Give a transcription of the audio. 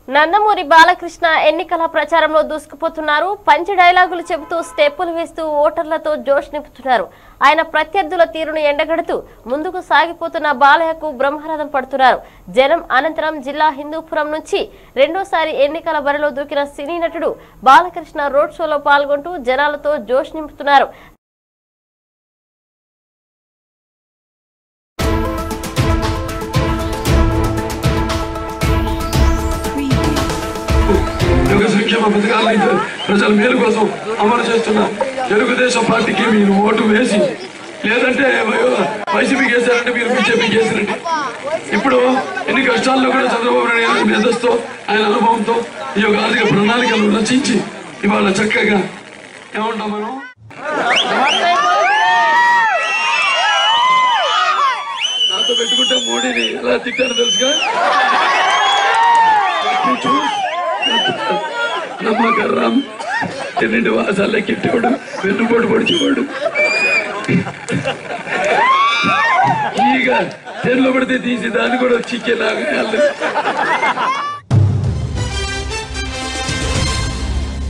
నందమూరి బాలకృష్ణ ఎన్నికల ప్రచారంలో దూసుకుపోతున్నారు పంచి డైలాగులు చెబుతూ స్టెప్పులు వేస్తూ ఓటర్లతో జోష్ నింపుతున్నారు ఆయన ప్రత్యర్థుల తీరును ఎండగడుతూ ముందుకు సాగిపోతున్న బాలయ్యకు బ్రహ్మరథం పడుతున్నారు జనం అనంతరం జిల్లా హిందూపురం నుంచి రెండోసారి ఎన్నికల బరిలో దూకిన సినీ నటుడు బాలకృష్ణ రోడ్ షోలో పాల్గొంటూ జనాలతో జోష్ నింపుతున్నారు యుగ సంక్షేమ పథకాలను అయితే ప్రజల మేలు కోసం అమలు చేస్తున్న తెలుగుదేశం పార్టీకి మీరు ఓటు వేసి లేదంటే వైసీపీకి వేశారంటే మీరు బీజేపీకి వేసారండి ఇప్పుడు ఎన్ని కష్టాల్లో కూడా చంద్రబాబు నాయుడు గారి మేధస్తో ఆయన అనుభవంతో ఈ యొక్క ఆర్థిక ప్రణాళికలు రచించి ఇవాళ చక్కగా ఏమంటాం మనం నాతో పెట్టుకుంటే మోడీని ఎలా తిట్టారు తెలుసుగా నమ్మకర్రం ఎన్నింటి వాసాలే కిట్టేవాడు వెన్నుపోటు పొడిచేవాడు ఈగ తెల్లు పడితే తీసి దాన్ని కూడా చిక్కేలాగా